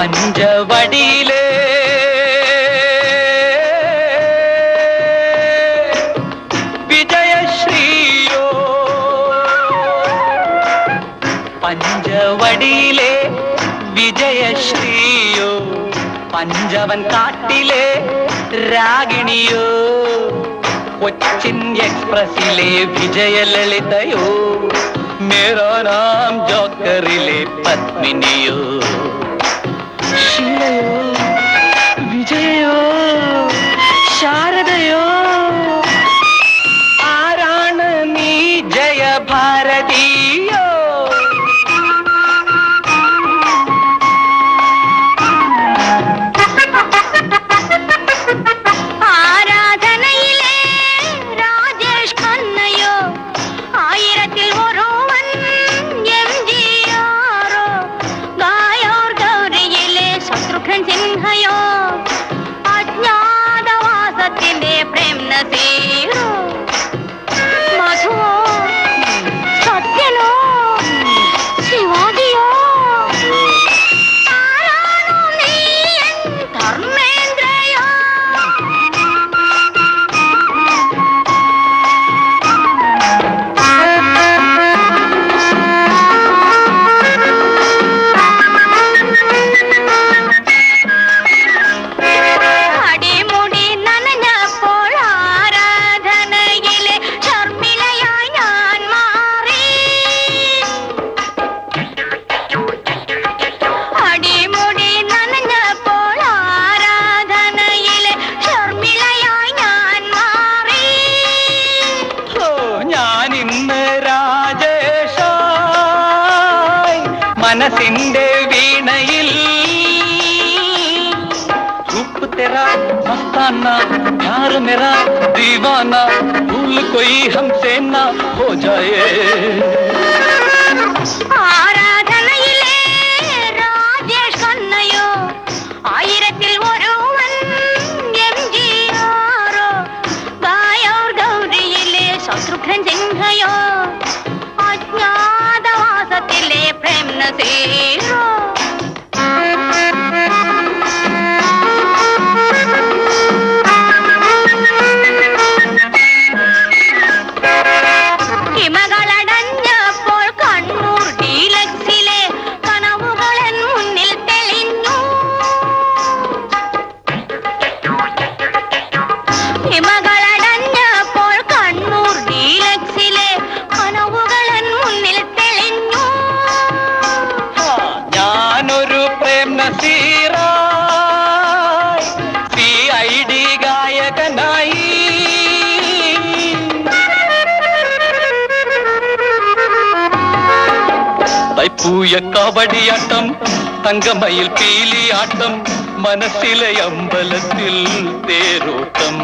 പഞ്ചവടിയിലെ വിജയശ്രീയോ പഞ്ചവടിയിലെ വിജയശ്രീയോ പഞ്ചവൻ കാട്ടിലെ രാഗിണിയോ കൊച്ചിൻ എക്സ്പ്രസിലെ വിജയലളിതയോ മേരാ നാം ജോക്കറിലെ പത്മിനിയോ ശീലയോ വിജയോ ശാരദയോ ആരാണ് നീ ജയഭാരതിയോ ആരാധനയിലെ രാജേഷ് ഖന്നയോ ആയിരത്തിൽ ഒരുവൻ എം ജി ആറോ ഗായോർ ഗൗരിയിലെ ശത്രുഘ്നൻ സിൻഹയോ അജ്ഞാതവാസത്തിന്റെ പ്രേം നസീറോ മധുവോ സത്യനോ ശിവാജിയോ ആരാണോ നീ എൻ ധർമ്മേന്ദ്രയോ അടിമുടി നനഞ്ഞപ്പോൾ ആരാധനയിലെ ശർമിളയായി ഞാൻ മാറി അടിമുടി നനഞ്ഞപ്പോൾ ആരാധനയിലെ ശർമിളയായി ഞാൻ മാറി ഓ ഞാൻ ഇന്ന് രാജേഷായി മനസ്സിന്റെ വീണയിൽ रूप तेरा मस्ताना प्यार मेरा दीवाना भूल कोई हमसे ना हो जाए ആരാധനയിലെ രാജേഷ് ഖന്നയോ ആയിരത്തിൽ ഒരുവൻ എം ജി ആറോ ഗായോർ ഗൗരിയിലെ ശത്രുഘ്നൻ സിൻഹയോ അജ്ഞാതവാസത്തിലെ പ്രേം നസീറോ ഹിമകളടഞ്ഞപ്പോൾ കണ്ണൂർ ഡീലക്സിലെ കനവുകളൻ മുന്നിൽ തെളിഞ്ഞു ഹിമകളടഞ്ഞപ്പോൾ കണ്ണൂർ ഡീലക്സിലെ കനവുകളൻ മുന്നിൽ തെളിഞ്ഞു ആ, ഞാനൊരു പ്രേം നസീറായി സി ഐ ഡി ഗായകനായി തൈപ്പൂയ കബഡിയാട്ടം തങ്കമയിൽ പീലിയാട്ടം മനസ്സിലെ അമ്പലത്തിൽ തേരോട്ടം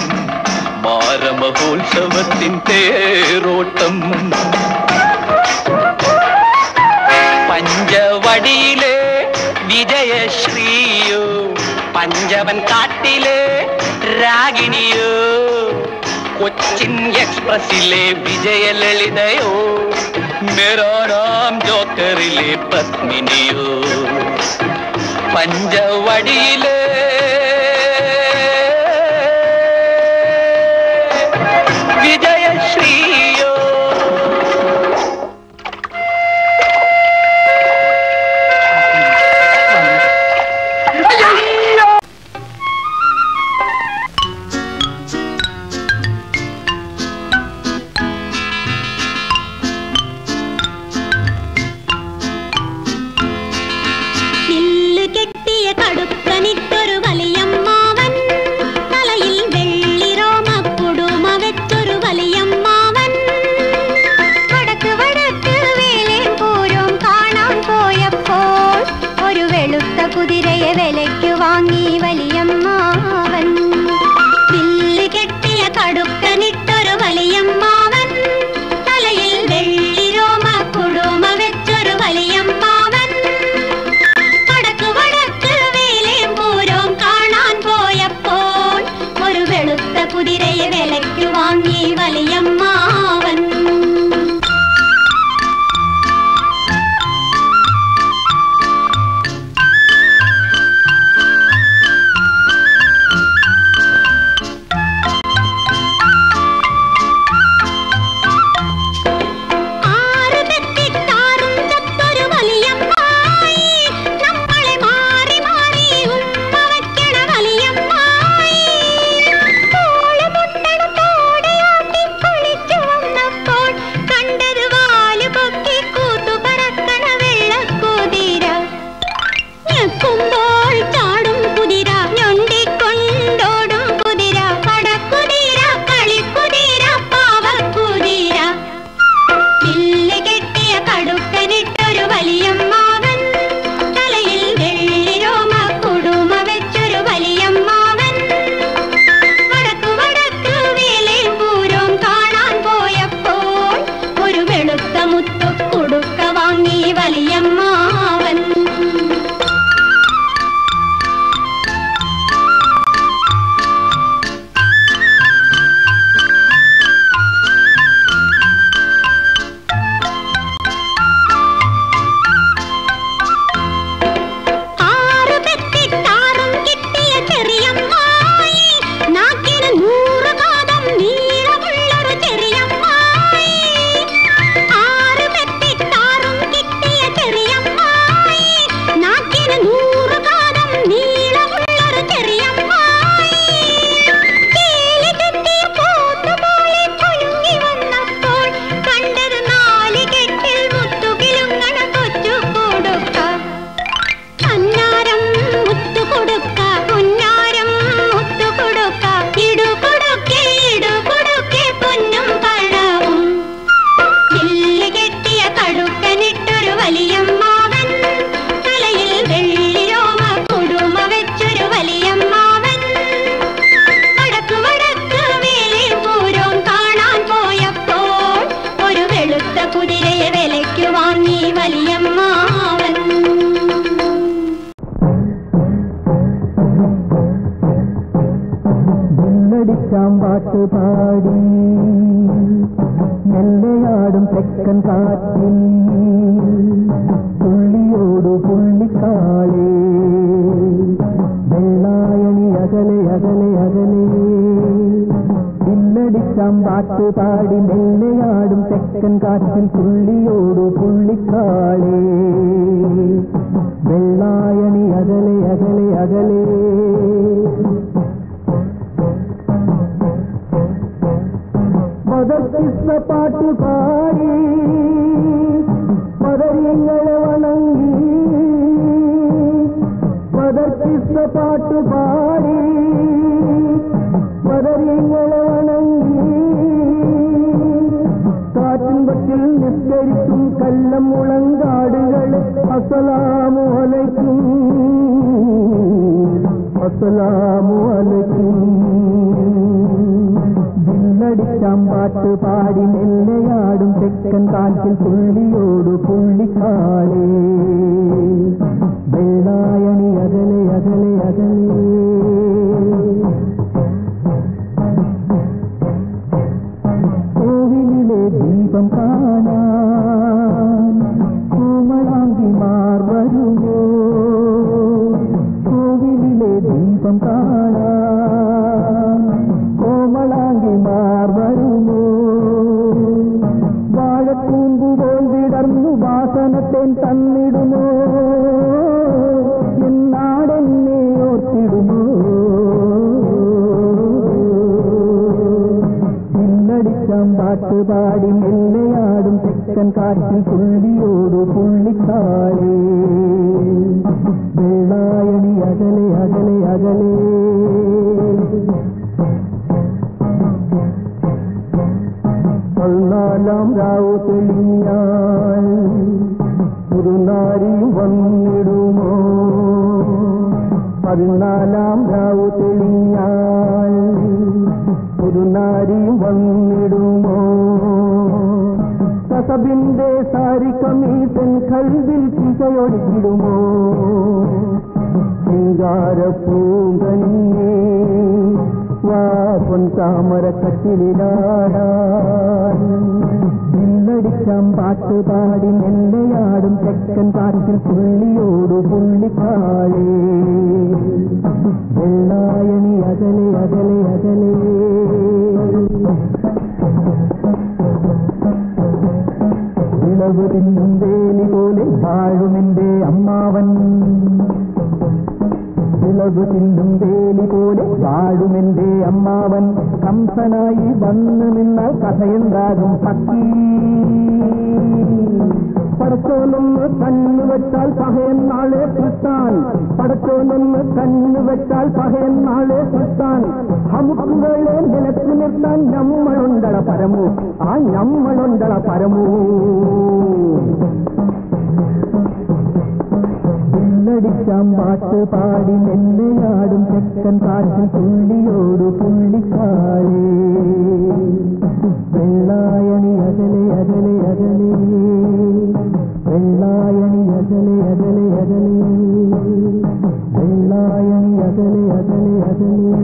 മാരമഹോത്സവത്തിൻ തേരോട്ടം പഞ്ചവടിയിലെ വിജയശ്രീയോ പഞ്ചവൻ കാട്ടിലെ രാഗിണിയോ കൊച്ചിൻ എക്സ്പ്രസിലെ വിജയലളിതയോ മേരാ നാം ജോക്കറിലെ പത്മിനിയോ പഞ്ചവടിയിലെ വിജയശ്രീയോ ചില്ല് കെട്ടിയ കടുക്കനിട്ടൊരു കണ്ടത് വാല് പൊക്കി കൂത്തു പറക്കണ വെള്ളക്കുതിര ഞെക്കുമ്പോൾ ചാടും കുതിര ഞൊണ്ടിക്കൊണ്ടോടും കുതിര പടക്കുതിര കളിക്കുതിര പാവക്കുതിര വില്ല് കെട്ടിയ കടുക്കനിട്ടൊരു വലിയമ്മാവൻ തലയിൽ വെള്ളിരോമ കുടുമ വെച്ചൊരു വലിയമ്മാവൻ വടക്കു വടക്ക് വേലയും പൂരവും കാണാൻ പോയപ്പോൾ ഒരു വെളുത്ത മുത്തു കുടുക്ക വാങ്ങി വലിയമ്മാവൻ ആറ് പെത്തിട്ടാറും കിട്ടിയ ചെറിയമ്മായി നാക്കിന് നൂറ് കാതം നീളമുള്ളൊരു ചെറിയമ്മായി ആറ് പെത്തിട്ടാറും കിട്ടിയ ചെറിയമ്മായി നാക്കിന് നൂറ് കാതം നീളമുള്ളൊരു ചെറിയമ്മായി കേലി കെട്ടിയ പോത്തുപോലെ കുലുങ്ങി വന്നപ്പോൾ കണ്ടത് നാല് കെട്ടിൽ മുത്തുകിലുങ്ങണ കൊച്ചു കൊടുക്ക അന്നാരം മുത്തു കൊടുക്ക പൊന്നാരം മുത്തു കൊടുക്ക ഇടു കൊടുക്കെ ഇടു കൊടുക്കെ പൊന്നും പഴവും വില്ല് കെട്ടിയ കടുക്കനിട്ടൊരു വലിയമ്മാവൻ തലയിൽ വെള്ളിരോമ കുടുമ വെച്ചൊരു വലിയമ്മാവൻ വടക്ക് വടക്ക് വേലി പൂരം കാണാൻ പോയപ്പോൾ ഒരു വെളുത്ത കുതിരയെ വിലയ്ക്ക് വാങ്ങി വലിയമ്മാവൻ വെള്ളടിച്ചാമ്പാട്ട് പാടി മെല്ലയാടും തെക്കൻ കാറ്റിൽ പുള്ളിയോടു പുള്ളിക്കാളേ വെള്ളായണി അകലെ അകലെ അകലെ വില്ലടിച്ചാമ്പാട്ട് പാടി മെല്ലയാടും തെക്കൻ കാറ്റിൽ പുള്ളിയോടു പുള്ളിക്കാളേ വെള്ളായണി അകലെ അകലെ അകലെ മദർകൃഷ്ണ പാട്ട് പാടി മദര്യങ്ങളെ വണങ്ങി മദർകൃഷ്ണ പാട്ട് പാടി മദര്യങ്ങളെ വണങ്ങി കാറ്റിൻ പറ്റിൽ നിസ്കരിക്കും കല്ലം മുളങ്കാടുകളെ അസലാമു അലൈക്കും അസലാമു അലൈക്കും വില്ലടിച്ചാമ്പാട്ട് പാടി മെല്ലയാടും തെക്കൻ കാറ്റിൽ പുള്ളിയോടു പുള്ളിക്കാളേ വെള്ളായണി അകലെ അകലെ അകലെ കോവിലിലെ ദീപം കാണാൻ കോമളാങ്കിമാർ വരുമോ കോവിലിലെ ദീപം കാണാൻ കോമളാങ്കിമാർ വരുമോ വാഴക്കൂമ്പുപോൽ വിടർന്നു വാസനത്തേൻ തന്നിടുമോ എന്നാടെന്നെ ഓർത്തിടുമോ പിന്നടിച്ചാം പാട്ട് പാടി മെല്ലയാടും തെക്കൻ കാറ്റിൽ പുള്ളിയോടു പുള്ളിക്കാളേ വെള്ളായണി അകലെ അകലെ അകലെ പതിനാലാം രാവ് തെളിഞ്ഞാൽ പുതുനാരി വന്നിടുമോ പതിനാലാം രാവ് തെളിഞ്ഞാൽ പുതുനാരി വന്നിടുമോ കസബിന്റെ സാരി കമീസൻ കൽവിൽ പിസയൊടുക്കിടുമോ ശൃംഗാരപ്പൂങ്കന്നേ വാ പൊൻ താമര കട്ടിലാടാൻ വില്ലടിച്ചാം പാട്ട് പാടി മെല്ലയാടും തെക്കൻ കാറ്റിൽ പുള്ളിയോടു പുള്ളിക്കാളേ വെള്ളായണി അകലെ അകലെ അകലെ വിളവ് തിന്നും വേലി പോലെ വാഴുമെന്റെ അമ്മാവൻ വിളവ് തിന്നും വേലി പോലെ വാഴുമെന്റെ അമ്മാവൻ കംസനായി വന്നു നിന്നാൽ കഥയുണ്ടാകും പക്കി പടച്ചോനൊന്ന് കണ്ണു വെച്ചാൽ പകയൻ നാളെ കിട്ടാൻ പടച്ചോനൊന്ന് കണ്ണു വെച്ചാൽ പകയൻ നാളെ കിട്ടാൻ നമുക്കുകളെ നിലക്ക് നിർത്താൻ നമ്മളുണ്ടള പരമു ആ നമ്മളുണ്ടള പരമു പുല്ലടിക്കാം പാട്ട് പാടി നെല്ലയാടും തെക്കൻ കാറ്റിൽ പുള്ളിയോടു പുള്ളിക്കാളേ വെള്ളായണി അകലെ അകലെ അകലെ വെള്ളായണി അകലെ അകലെ അകലെ വെള്ളായണി അകലെ അകലെ അകലെ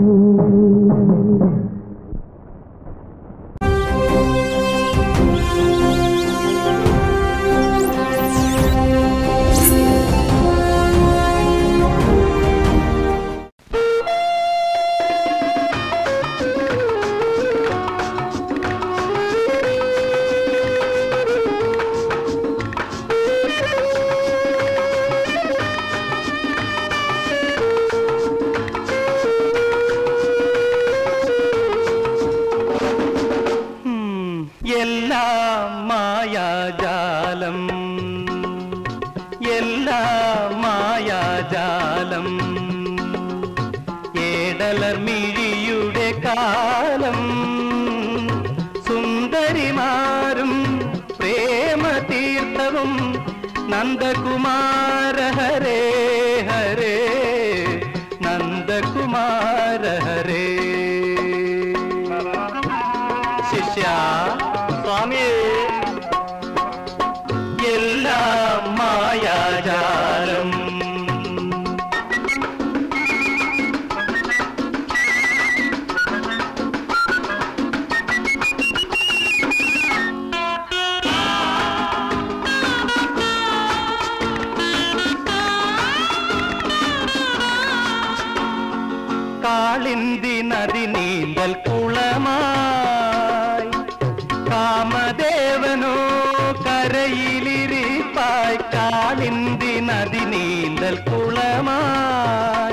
ഉം, എല്ലാം മായാജാലം എല്ലാം മായാജാലം ഏടലർ മിഴിയുടെ കാലം സുന്ദരിമാരും പ്രേമതീർത്ഥവും നന്ദകുമാര ഹരേ ഹരേ നന്ദകുമാര ഹരേ ശിഷ്യ സ്വാമി എല്ലാം മായാജാലം കാളിന്തി നദി നീന്തൽ കുളമായി കാമദേവനോ കരയിലിരിപ്പായി കാളിന്തി നദി നീന്തൽ കുളമായി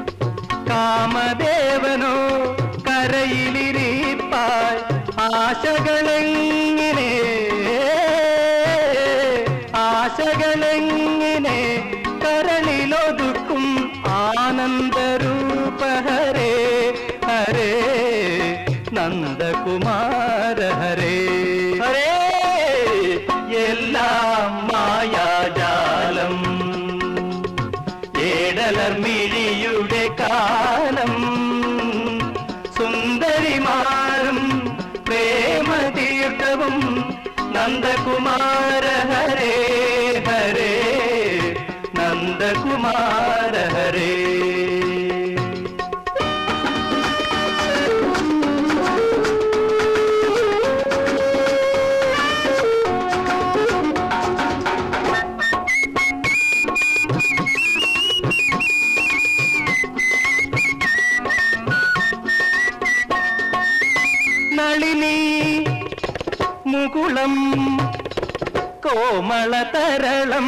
കാമദേവനോ കരയിലിരിപ്പായി ആശകളെങ്ങനെ ആശകളെങ്ങനെ കരളിലൊതുക്കും ആനന്ദരൂപ ഹരേ ഹരേ നന്ദകുമാര ഹരേ ഹരേ എല്ലാം മായാജാലം ഏടലർ മിഴിയുടെ കാലം സുന്ദരിമാരും പ്രേമതീർത്ഥവും നന്ദകുമാര ഹരേ ഹരേ നന്ദകുമാര ഹരേ നളിനി മുകുളം കോമളതരളം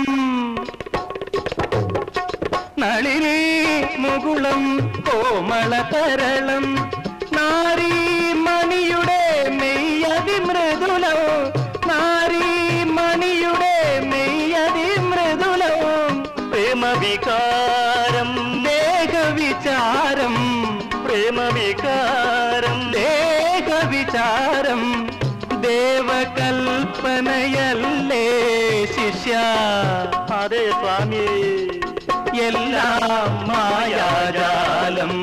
നളിനി മുകുളം കോമളതരളം നാരീ മണിയുടെ മെയ്യതി മൃദുലോ നാരീ മണിയുടെ മെയ്യതി മൃദുലോ പ്രേമവികാരം ദേഹവിചാരം പ്രേമവികാരം ദേഹവിചാരം ദേവകൽപ്പനയല്ലേ ശിഷ്യ അതെ സ്വാമി എല്ലാം മായാജാലം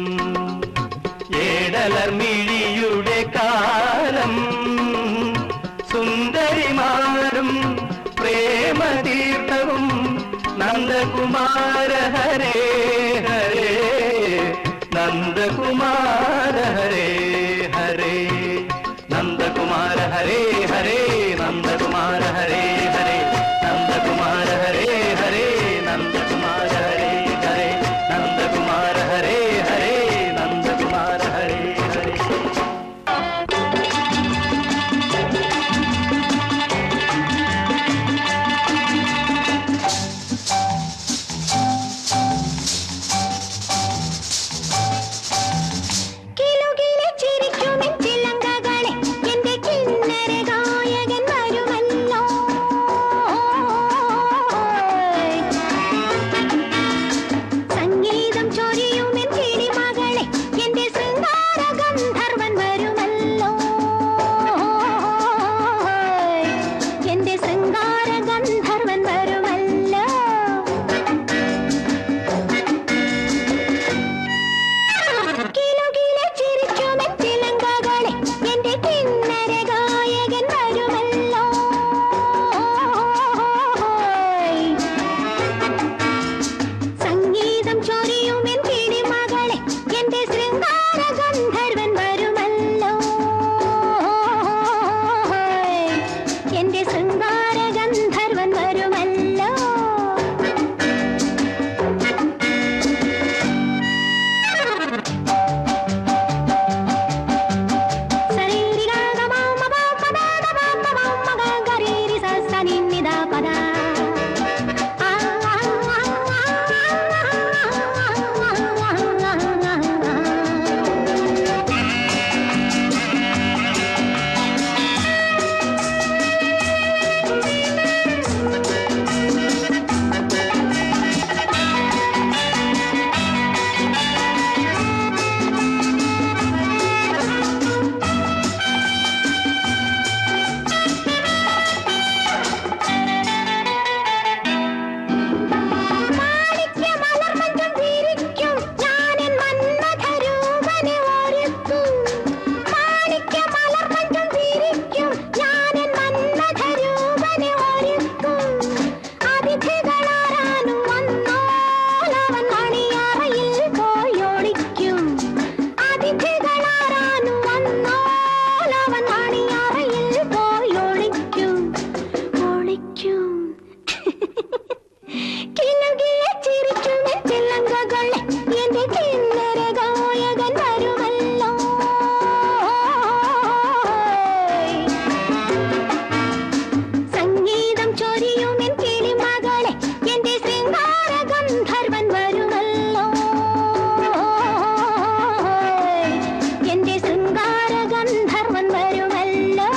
ഏടലർ മിഴിയുടെ കാലം സുന്ദരിമാരും പ്രേമതീർത്ഥവും നന്ദകുമാര ഹരേ ഹരേ നന്ദകുമാര ഹരേ ഹരേ നന്ദകുമാര ഹരേ ഹരേ നന്ദകുമാര ഹരേ ഹരേ നന്ദകുമാര ഹരേ ഹരേ നന്ദകുമാര ഹരേ ഹരേ നന്ദകുമാര ഹരേ ഹരേ നന്ദകുമാര ഹരേ ഹരേ ശൃംഗാര ഗന്ധർവൻ വരുമല്ലോ കിലുകിലെ ചിരിക്കുമെൻ ചിലങ്കകളെ എന്റെ കിന്നര ഗായകൻ വരുമല്ലോ സംഗീതം ചൊരിയുമെൻ കിളിമകളെ എന്റെ ശൃംഗാര ഗന്ധർവൻ വരുമല്ലോ എന്റെ ശൃംഗാര ഗന്ധർവൻ വരുമല്ലോ മാണിക്യമലർമഞ്ചം വിരിക്കും ഞാനെൻ മന്മഥരൂപനെ ഒരുക്കും മാണിക്യമലർമഞ്ചം വിരിക്കും ഞാനെൻ മന്മഥരൂപനെ ഒരുക്കും അതിഥികളാരാനും വന്നോലവൻ മണിയറയിൽ പോയൊളിക്കും അതിഥികളാരാനും വന്നോലവൻ മണിയറയിൽ പോയൊളിക്കും ഒളിക്കും കിലുകിയ ചിരിക്കുമെൻ ചിലങ്കകളെ എന്റെ കിന്നര ഗായകൻ വരുമല്ലോ സംഗീതം ചൊരിയുമെൻ കിളിമകളെ എന്റെ ശൃംഗാര ഗന്ധർവൻ വരുമല്ലോ എന്റെ ശൃംഗാര ഗന്ധർവൻ വരുമല്ലോ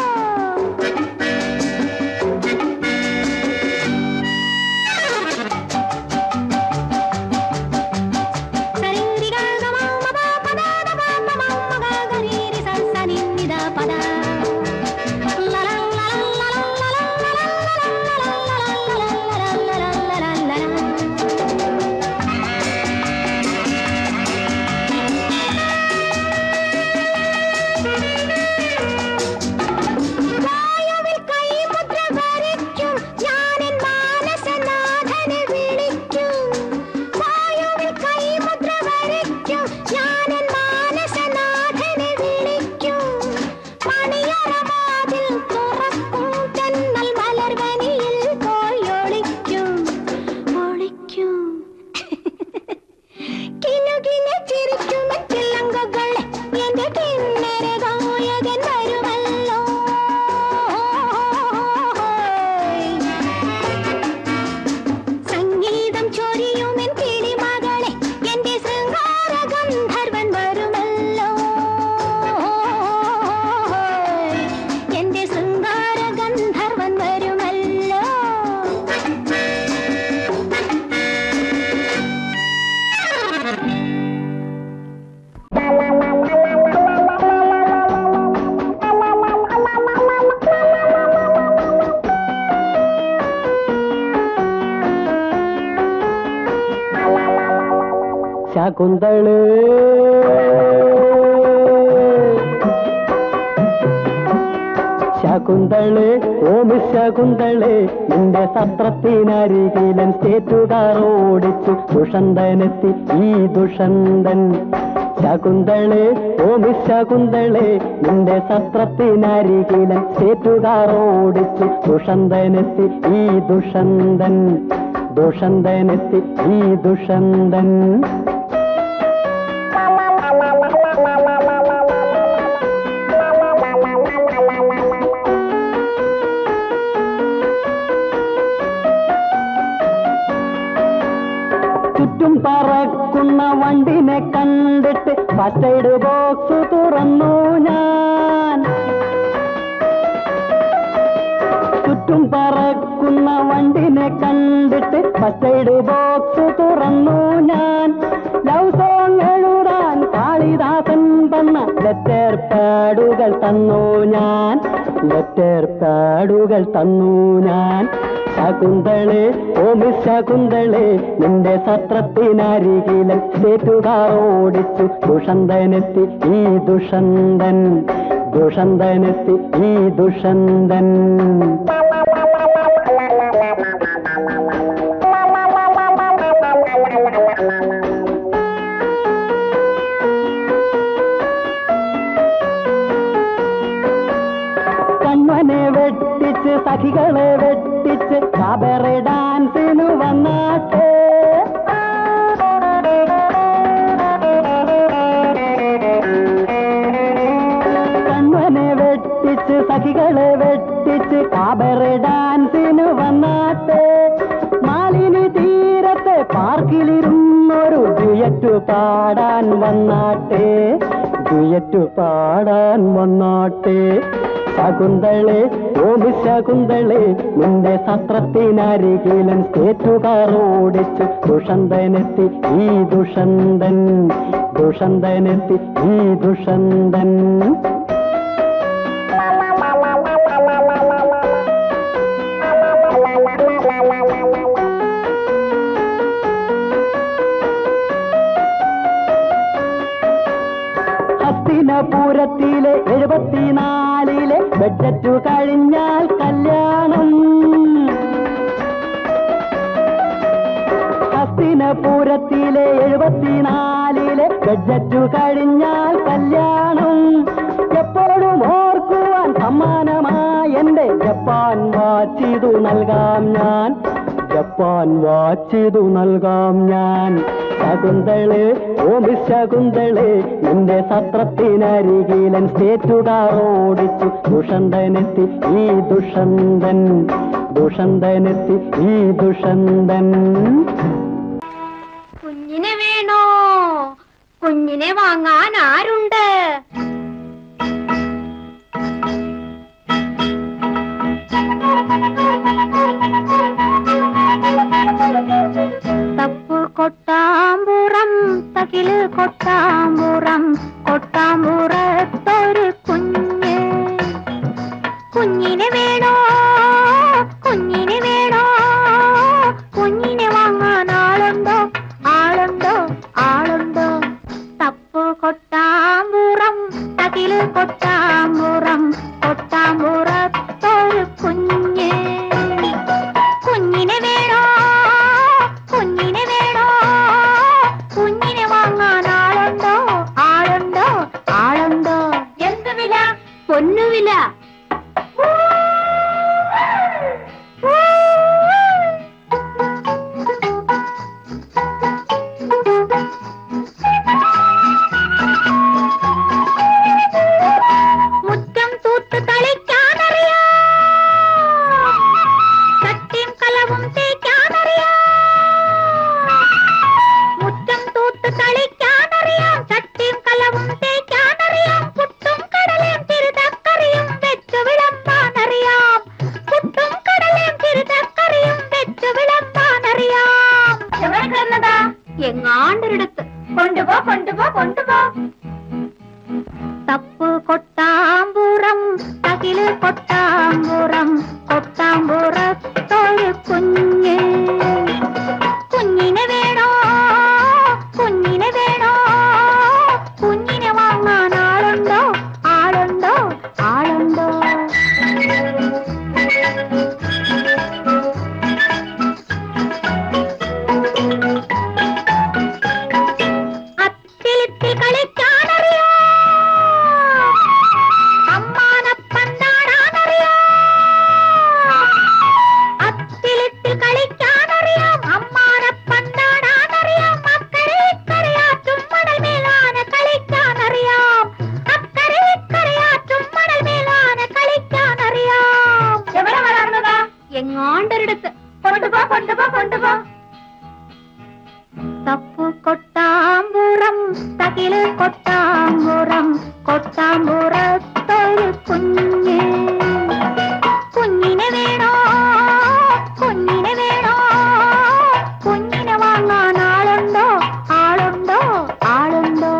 വായുവിൽ കൈമുദ്ര വരയ്ക്കും ഞാനെൻ മാനസനാഥനെ വിളിക്കും വായുവിൽ കൈമുദ്ര വരയ്ക്കും ഞാനെൻ മാനസനാഥനെ വിളിക്കും മണിയറവാതിൽ തുറക്കും തെന്നൽ മലർവനിയിൽ പോയി ഒളിക്കും ഒളിക്കും കിലുകിലെ ചിരിക്കുമെൻ ചിലങ്കകളെ എന്റെ കിന്നര ഗായകൻ വരുമല്ലോ സംഗീതം ചൊരിയുമെൻ കിളിമകളെ എന്റെ ശൃംഗാര ഗന്ധർവൻ വരുമല്ലോ എന്റെ ശൃംഗാര ഗന്ധർവൻ വരുമല്ലോ ശകുന്തള് ശകുന്തള് ഓമി ശകുന്തള് നിന്റെ സത്രത്തിനരികിലൻ സ്റ്റേറ്റുകാർ ഓടിച്ചു ദുഷന്തനെത്തി ഈ ദുഷന്തൻ ശകുന്തള് ഓമി ശകുന്തള് നിന്റെ സത്രത്തിനരികിലൻ സ്റ്റേറ്റുകാർ ഓടിച്ചു ദുഷന്തനെത്തി ഈ ദുഷന്തൻ ദുഷന്തനെത്തി ഈ ദുഷന്തൻ ചുറ്റും പറക്കുന്ന വണ്ടിനെ കണ്ടിട്ട് ഫസ്റ്റ് എയ്ഡ് ബോക്സ് തുറന്നു ഞാൻ ചുറ്റും പറക്കുന്ന വണ്ടിനെ കണ്ടിട്ട് ഫസ്റ്റ് എയ്ഡ് ബോക്സ് തുറന്നു ഞാൻ ലവ് സോങ് എഴുതാൻ കാളിദാസൻ തന്ന ലെറ്റർ പാഡുകൾ തന്നു ഞാൻ ലെറ്റർ പാഡുകൾ തന്നു ഞാൻ ശകുന്തളെ ഓ മിസ് ശകുന്തളെ നിന്റെ സത്രത്തിനരികിലൻ സേറ്റുകാർ ഓടിച്ചു ദുഷന്തനെത്തി ഈ ദുഷന്തൻ ദുഷന്തനെത്തി ഈ ദുഷന്തൻ കണ്ണനെ വെട്ടിച്ച് സഖികളെ വെട്ടിച്ച് കാബറെ ഡാൻസിനു വന്നാട്ടെ കണ്ണനെ വെട്ടിച്ച് സഖികളെ വെട്ടിച്ച് കാബറെ ഡാൻസിനു വന്നാട്ടെ മാലിനി തീരത്തെ പാർക്കിലിരുന്നൊരു ഡുയറ്റു പാടാൻ വന്നാട്ടെ ഡുയറ്റു പാടാൻ വന്നാട്ടെ ശകുന്തളെ ഓമി ശകുന്തളെ നിന്റെ സത്രത്തിനരികിലൻ സ്റ്റേറ്റുകാർ ഓടിച്ചു ദുഷന്തനെത്തി ഈ ദുഷന്തൻ ദുഷന്തനെത്തി ഈ ദുഷന്തൻ ഹസ്തിനപുരത്തിലെ എഴുപത്തിനാലിലെ ബഡ്ജറ്റു കഴിഞ്ഞാൽ കല്യാണം ഹസ്തിനപുരത്തിലെ എഴുപത്തിനാലിലെ ബഡ്ജറ്റു കഴിഞ്ഞാൽ കല്യാണം എപ്പോഴും ഓർക്കുവാൻ സമ്മാനമായി എന്റെ ജപ്പാൻ വാച്ചിതു നൽകാം ഞാൻ ജപ്പാൻ വാച്ചിതു നൽകാം ഞാൻ ശകുന്തളെ ഓമി ശകുന്തളെ നിന്റെ സത്രത്തിനരികിലൻ സ്റ്റേറ്റുകാർ ഓടിച്ചു ദുഷന്തനെത്തി ഈ ദുഷന്തൻ ദുഷന്തനെത്തി ഈ ദുഷന്തൻ കുഞ്ഞിനെ വേണോ കുഞ്ഞിനെ വാങ്ങാൻ ആരുണ്ട് തപ്പു കൊട്ടാമ്പുറം തകില് കൊട്ടാമ്പുറം കൊട്ടാമ്പുറത്തൊരു കുഞ്ഞ് കുഞ്ഞിനെ വേണോ കുഞ്ഞിനെ വേണോ കുഞ്ഞിനെ വാങ്ങാൻ ആളുണ്ടോ ആളുണ്ടോ ആളുണ്ടോ തപ്പു കൊട്ടാമ്പുറം തകില് കൊട്ടാമ്പുറം കൊട്ടാമ്പുറത്തൊരു കുഞ്ഞ് കുഞ്ഞിനെ വേണോ കുഞ്ഞിനെ വേണോ കുഞ്ഞിനെ വാങ്ങാൻ ആളുണ്ടോ ആളുണ്ടോ ആളുണ്ടോ എന്ത് വില പൊന്നുവില മുറ്റം തൂത്ത് കളിക്കാനറിയാം കട്ടിയും കലവും തേക്കാനറിയാം മുറ്റം തൂത്ത് കളിക്കാനറിയാം ചട്ടിയും കലവും തേക്കാനറിയാം പുട്ടും കടലയും തിരുതക്കറിയും വെച്ചു വിളമ്പാനറിയാം പുട്ടും കടലയും തിരുതക്കറിയും വെച്ചു വിളമ്പാനറിയാം എവിടെ കിടന്നതാ എങ്ങാണ്ടൊരിടത്ത് കൊണ്ടുപോ കൊണ്ടുപോ കൊണ്ടുപോ തപ്പ് കൊട്ടാമ്പുറം തകില് കൊട്ടാമ്പുറം കൊട്ടാമ്പുറത്തൊരു കുഞ്ഞ് കുഞ്ഞിനെ വേണോ കുഞ്ഞിനെ വേണോ കുഞ്ഞിനെ വാങ്ങാൻ ആളുണ്ടോ ആളുണ്ടോ ആളുണ്ടോ അത്തിലിത്തിൽ കളിക്കാനറിയോ അമ്മാനപ്പന്താടാനറിയോ അത്തിലിത്തിൽ കളിക്കാനറിയാം അമ്മാനപ്പന്താടാനറിയാം അക്കരെ ഇക്കരയാറ്റും മണൽ മേലാന കളിക്കാനറിയാം അക്കരെ ഇക്കരയാറ്റും മണൽ മേലാന കളിക്കാനറിയാം എവിടെ വളർന്നതാ എങ്ങാണ്ടൊരിടത്ത് കൊണ്ടുപോ കൊണ്ടുപോ കൊണ്ടുപോ തപ്പു കൊട്ടാമ്പുറം തകില് കൊട്ടാമ്പുറം കൊട്ടാമ്പുറത്തൊരു കുഞ്ഞ് കുഞ്ഞിനെ വേണോ കുഞ്ഞിനെ വേണോ കുഞ്ഞിനെ വാങ്ങാൻ ആളുണ്ടോ ആളുണ്ടോ ആളുണ്ടോ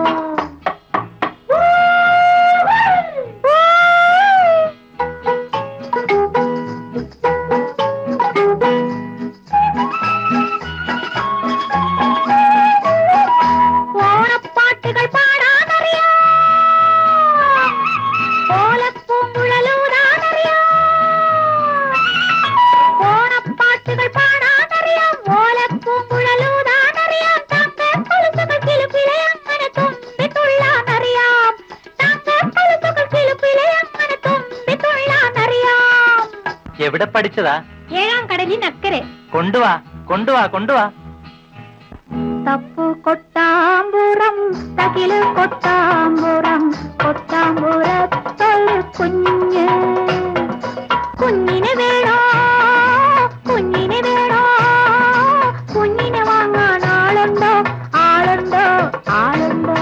എവിടെ പഠിച്ചതാ ഏഴാം കടലിനക്കരെ കൊണ്ടുവാ കൊണ്ടുവാ കൊണ്ടുവാ തപ്പു കൊട്ടാമ്പുറം തകില് കൊട്ടാമ്പുറം കൊട്ടാമ്പുറത്തൊരു കുഞ്ഞ് കുഞ്ഞിനെ വേണോ കുഞ്ഞിനെ വേണോ കുഞ്ഞിനെ വാങ്ങാൻ ആളുണ്ടോ ആളുണ്ടോ ആളുണ്ടോ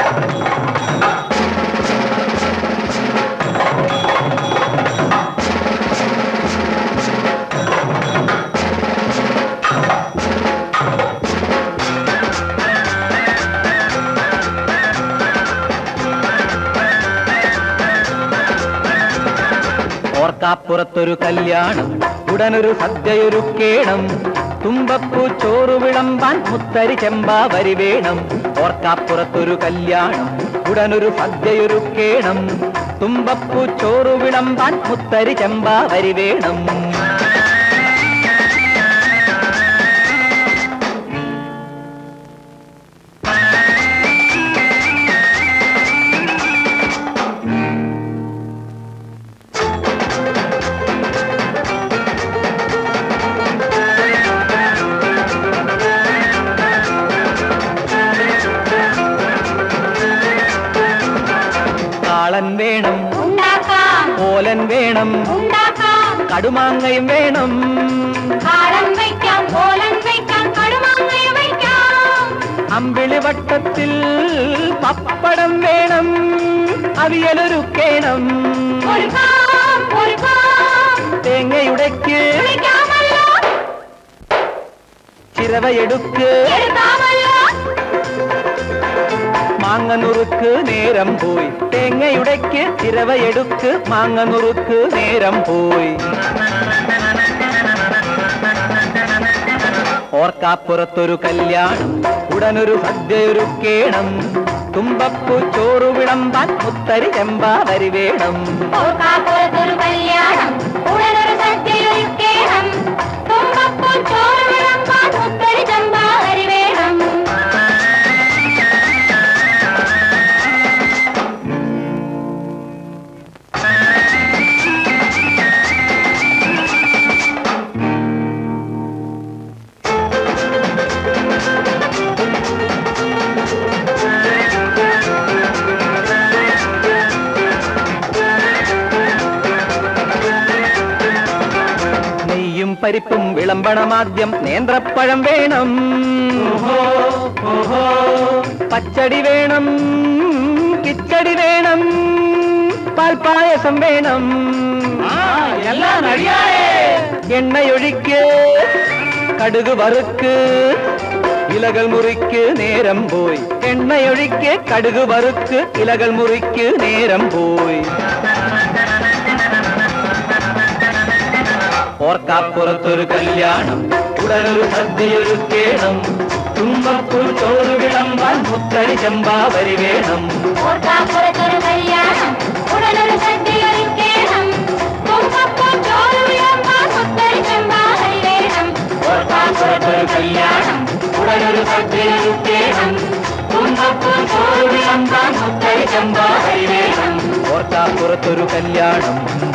ഓർക്കാപ്പുറത്തൊരു കല്യാണം ഉടനൊരു സദ്യയൊരുക്കേണം തുമ്പപ്പൂ ചോറു വിളമ്പാൻ മുത്തരി ചെമ്പാവരി വേണം ഓർക്കാപ്പുറത്തൊരു കല്യാണം ഉടനൊരു സദ്യയൊരുക്കേണം തുമ്പപ്പൂ ചോറു വിളമ്പാൻ മുത്തരി ചെമ്പാവരി വേണം കാളൻ വേണം ഉണ്ടാക്കാം ഓലൻ വേണം ഉണ്ടാക്കാം കടുമാങ്ങയും വേണം കാളം വയ്ക്കാം കോലം വയ്ക്കാം കടുമാങ്ങ വയ്ക്കാം അമ്പിളി വട്ടത്തിൽ പപ്പടം വേണം അവിയലൊരുക്കേണം ഒരുക്കാം ഒരുക്കാം തേങ്ങയുടയ്ക്ക് വിളിക്കാമല്ലോ ചിരവയെടുക്ക് എടുക്കാമല്ലോ മാങ്ങ നുറുക്ക് നേരം പോയി തേങ്ങയുടയ്ക്ക് ചിരവയെടുക്ക് മാങ്ങ നുറുക്ക് നേരം പോയി ഓർക്കാപ്പുറത്തൊരു കല്യാണം ഉടനൊരു സദ്യയൊരുക്കേണം തുമ്പപ്പൂ ചോറു വിളമ്പാൻ മുത്തരി ചെമ്പാവരി വേണം ഓർക്കാപ്പുറത്തൊരു കല്യാണം ഉടനൊരു സദ്യയൊരുക്കേണം തുമ്പപ്പൂ ചോറ് വിളമ്പാൻ മുത്തരി ചമ്പാവരി വേണം നെയ്യും പരിപ്പും വിളമ്പണമാദ്യം നേന്ത്രപ്പഴം വേണം പച്ചടി വേണം കിച്ചടി വേണം പാൽപ്പായസം വേണം എണ്ണയൊഴിക്ക് കടുക് വറുക്ക് ഇലകൾ മുറിക്ക് നേരം പോയി എണ്ണയൊഴിക്ക് കടുക് വറുക്ക് ഇലകൾ മുറിക്ക് നേരം പോയി ഓർക്കാപ്പുറത്തൊരു കല്യാണം ഉടനൊരു സദ്യയൊരുക്കേണം തുമ്പപ്പൂ ചോറ് വിളമ്പാൻ മുത്തടി ചെമ്പാവരി വേണം ഓർക്കാപ്പുറത്തൊരു കല്യാണം ഉടനൊരു സദ്യയൊരുക്കേണം തുമ്പപ്പൂ ചോറ് വിളമ്പാൻ മുത്തരി ചമ്പാവരി വേണം ഓർക്കാപ്പുറത്തൊരു കല്യാണം ഉടനൊരു സദ്യയൊരുക്കേണം തുമ്പപ്പൂ ചോറ് വിളമ്പാൻ മുത്തടി ചെമ്പാവരി വേണം ഓർക്കാപ്പുറത്തൊരു കല്യാണം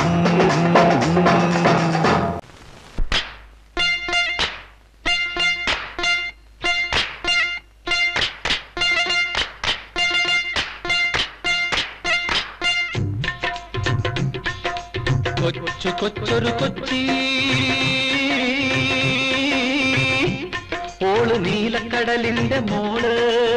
കൊച്ചു കൊച്ചൊരു കൊച്ചി ഓള് നീലക്കടലിന്റെ മോള്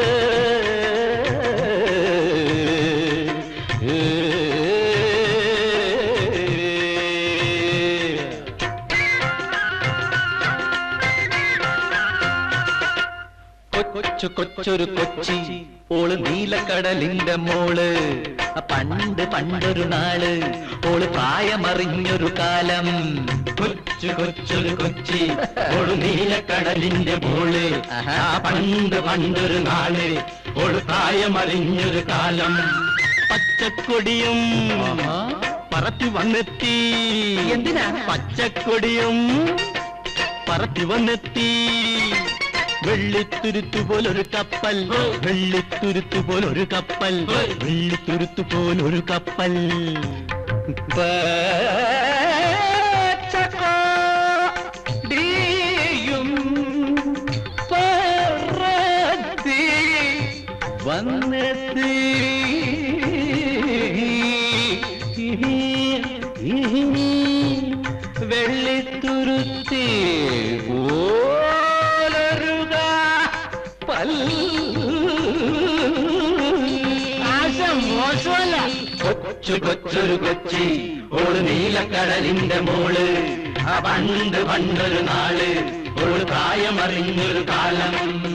കൊച്ചു കൊച്ചൊരു കൊച്ചി ഓള് നീലക്കടലിന്റെ മോള് ആ പണ്ട് പണ്ടൊരു നാള് ഓള് പ്രായമറിഞ്ഞൊരു കാലം കൊച്ചു കൊച്ചൊരു കൊച്ചി ഓള് നീലക്കടലിന്റെ മോള് ആ പണ്ട് പണ്ടൊരു നാള് ഓള് പ്രായമറിഞ്ഞൊരു കാലം പച്ചക്കൊടിയും പറത്തി വന്നെത്തി എന്തിനാ പച്ചക്കൊടിയും പറത്തി വന്നെത്തി വെള്ളിത്തുരുത്തു പോലൊരു കപ്പൽ വെള്ളിത്തുരുത്തു പോലൊരു കപ്പൽ വെള്ളിത്തുരുത്തു പോലൊരു കപ്പൽ വന്നെത്തി വെള്ളിത്തുരുത്തി പോലരുക മോശമല്ല കൊച്ചു കൊച്ചൊരു കൊച്ചി ഓള് നീലക്കടലിന്റെ മോള് ആ പണ്ട് പണ്ടൊരു നാള് ഓള് പ്രായമറിഞ്ഞൊരു കാലം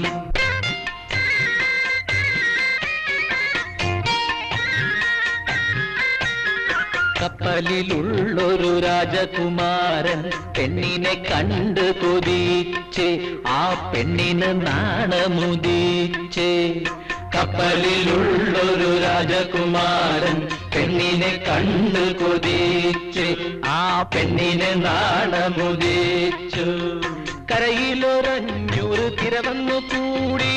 കപ്പലിലുള്ളൊരു രാജകുമാരൻ പെണ്ണിനെ കണ്ട് കൊതിച്ച് ആ പെണ്ണിന് നാണമുദിച്ച് കപ്പലിലുള്ളൊരു രാജകുമാരൻ പെണ്ണിനെ കണ്ട് കൊതിച്ച് ആ പെണ്ണിനെ നാണമുദിച്ചു കരയിലൊരഞ്ഞൂറ് തിരവന്നു കൂടി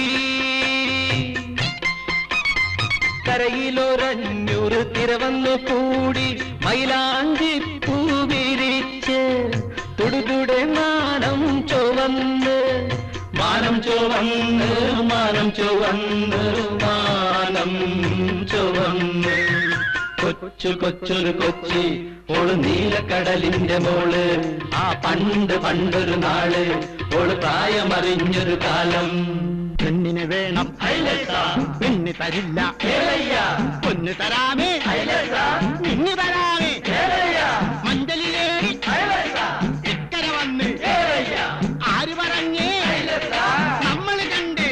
കരയിലൊരഞ്ഞൂറ് തിരവന്നു കൂടി മൈലാഞ്ചി പൂവിരിച്ച് തുടുതുടെ മാനം ചുവന്ന് മാനം ചുവന്ന് മാനം ചുവന്ന് മാനം ചുവന്ന് കൊച്ചു കൊച്ചൊരു കൊച്ചി ഓള് നീലക്കടലിന്റെ മോള് ആ പണ്ട് പണ്ടൊരു നാള് ഓള് പ്രായമറിഞ്ഞൊരു കാലം പെണ്ണിനെ വേണം പെണ്ണ് തരില്ല പൊന്ന് തരാമേ പെണ്ണ് തരാമേ മഞ്ചലിലേറി ഇക്കര വന്ന് ആര് പറഞ്ഞേ നമ്മൾ കണ്ട്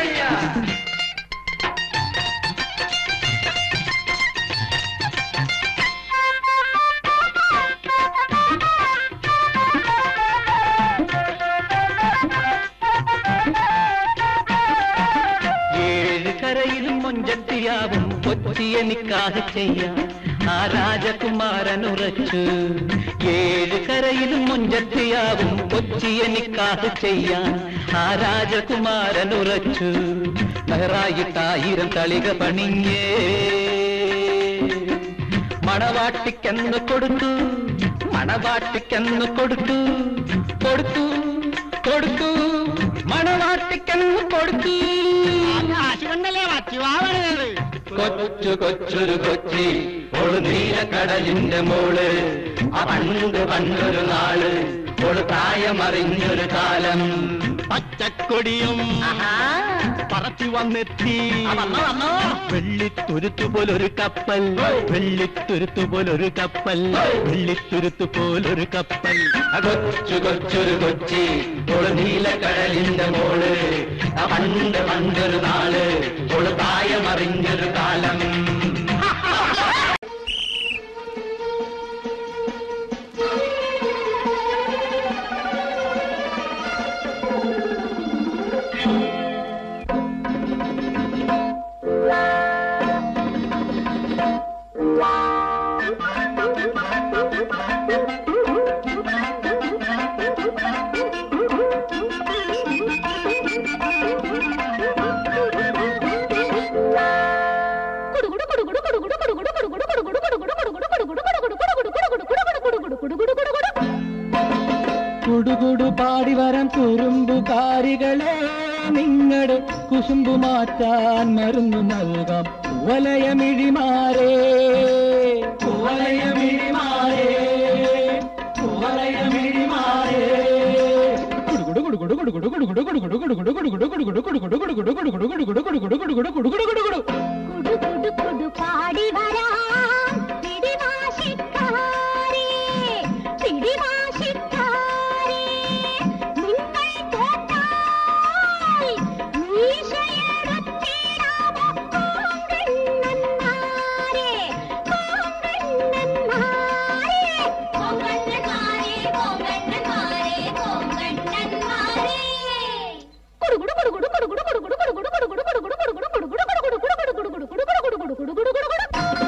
ഏഴ് കരയിലും മൊഞ്ചത്തിയാവും കൊച്ചിയെ നിക്കാഹ് ചെയ്യാൻ ആ രാജകുമാരൻ ഉറച്ചു ഏഴ് കരയിലും മൊഞ്ചത്തിയാവും കൊച്ചിയെ നിക്കാഹ് ചെയ്യാൻ ആ രാജകുമാരൻ ഉറച്ചു മെഹറായിട്ടായിരം തളിക പണിഞ്ഞേ മണവാട്ടിക്കെന്ന് കൊടുത്തു മണവാട്ടിക്കെന്ന് കൊടുത്തു കൊടുത്തു കൊടുത്തു മണവാട്ടിക്കെന്ന് കൊടുത്തു കാശ് കൊണ്ടല്ലേ വച്ചുവാവണത് കൊച്ചു കൊച്ചൊരു കൊച്ചി ഓള് നീലക്കടലിന്റെ മോള് ആ പണ്ട് പണ്ടൊരു നാള് ഓള് പ്രായമറിഞ്ഞൊരു കാലം പച്ചക്കൊടിയും പറത്തി വന്നെത്തി വെള്ളിത്തുരുത്തു പോലൊരു കപ്പൽ വെള്ളിത്തുരുത്തു പോലൊരു കപ്പൽ വെള്ളിത്തുരുത്തു പോലൊരു കപ്പൽ ആ കൊച്ചു കൊച്ചൊരു കൊച്ചി ഓള് നീലക്കടലിന്റെ മോള് ആ പണ്ട് പണ്ടൊരു നാള് ഓള് പ്രായമറിഞ്ഞൊരു കാലം കുടുകുടു പാടി വരം കുറുമ്പുകാരികളെ നിങ്ങളുടെ കുശുമ്പു മാറ്റാൻ മരുന്ന് നൽകാം വലയമിഴിമാരേ വലയമിഴിമാരേ വലയമിഴിമാരേ കുടുകുടു കുടുകുടു കുടുകുടു കുടുകുടു കുടുകുടു കുടുകുടു കുടുകുടു കുടുകുടു കുടുകുടു കുടുകുടു കുടുകുടു കുടുകുടു കുടുകുടു കുടുകുടു കുടുകുടു കുടു കുടു കുടു പാടി വരാം പിടിവാശിക്കാരേ പിടിവാശിക്കാരേ നിങ്ങൾ തോറ്റാൽ മീശയെടുത്തിടാമോ കോങ്കണ്ണന്മാരേ കോങ്കണ്ണന്മാരേ കോങ്കണ്ണന്മാരേ കോങ്കണ്ണന്മാരേ കോങ്കണ്ണന്മാരേ കുടുകുടു കുടുകുടു കുടുകുടു കുടുകുടു കുടുകുടു കുടുകുടു കുടുകുടു കുടുകുടു കുടുകുടു കുടുകുടു കുടുകുടു കുടുകുടു കുടുകുടു കുടുകുടു കുടുകുടു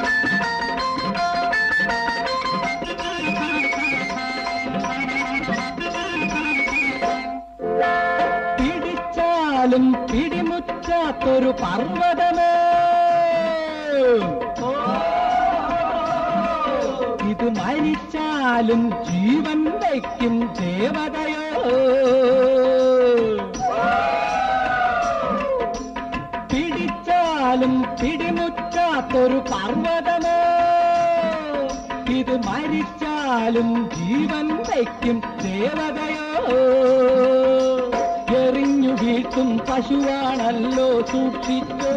പിടിച്ചാലും പിടിമുറ്റാത്തൊരു പർവ്വതമേ ഇത് മരിച്ചാലും ജീവൻ വയ്ക്കും ദേവതയോ പിടിച്ചാലും മരിച്ചാലും പിടിമുറ്റാത്തൊരു പർവ്വതമോ ഇത് മരിച്ചാലും ജീവൻ വയ്ക്കും ദേവതയോ എറിഞ്ഞു വീഴ്ത്തും പശുവാണല്ലോ സൂക്ഷിച്ചോ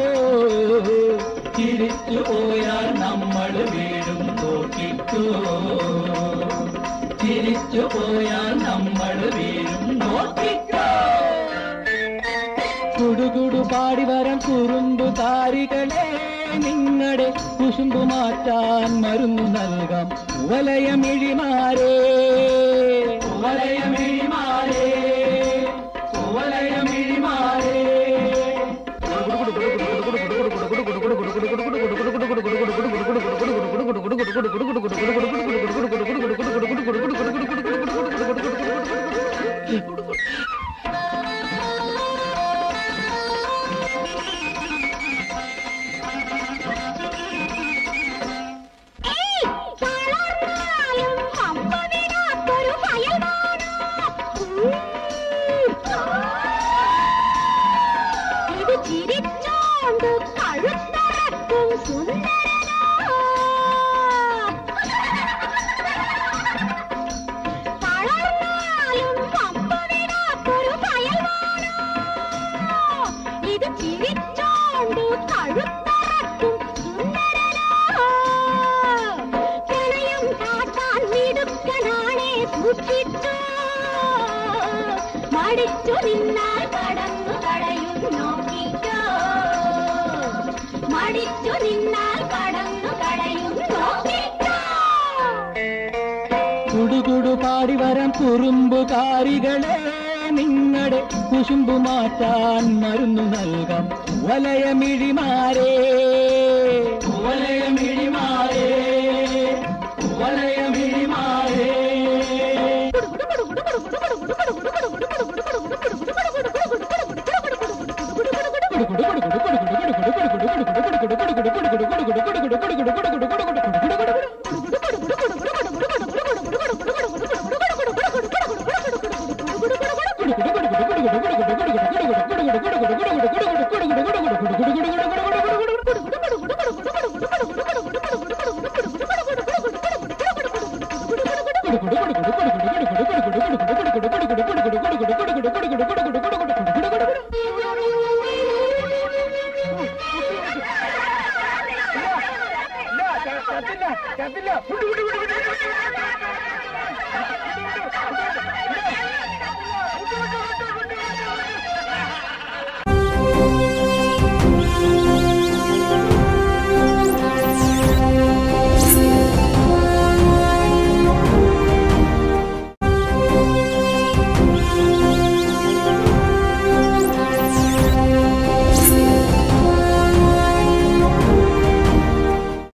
തിരിച്ചു പോയാൽ നമ്മൾ വീടും നോക്കിക്കോ തിരിച്ചു പോയാൽ നമ്മൾ വീടും നോക്കിക്കോ കുടുകുടു പാടി വരം കുറുമ്പു താരികളെ നിങ്ങളുടെ കുശുമ്പു മാറ്റാൻ മരുന്നു നൽകാം വലയമിഴിമാരേ വലയമിഴിമാരേ വലയമിഴിമാരേ ഏയ് തളർന്നാലും അമ്പതിനാത്തൊരു ഫയൽമാനോ ഇത് ചിരിച്ചോണ്ട് കഴുത്തറക്കും സുന്ദരനോ തളർന്നാലും അമ്പതിനാത്തൊരു ഫയൽമാനോ ഇത് ചിരിച്ചോണ്ട് കഴുത്തറക്കും സുന്ദരനോ പ്രണയം കാട്ടാൻ മിടുക്കനാണേ സൂക്ഷിച്ചോ മടിച്ചു നിന്നാൽ കടന്നു കടയും നോക്കിക്കോ മടിച്ചു നിന്നാൽ കടന്നു കടയും നോക്കിക്കോ കുടുകുടു പാടി വരം കുറുമ്പുകാരികളെ നിങ്ങളുടെ കുശുമ്പു മാറ്റാൻ മരുന്നു നൽകാം വലയമിഴിമാരേ വലയമിഴിമാരേ വലയമിഴിമാരേ ആ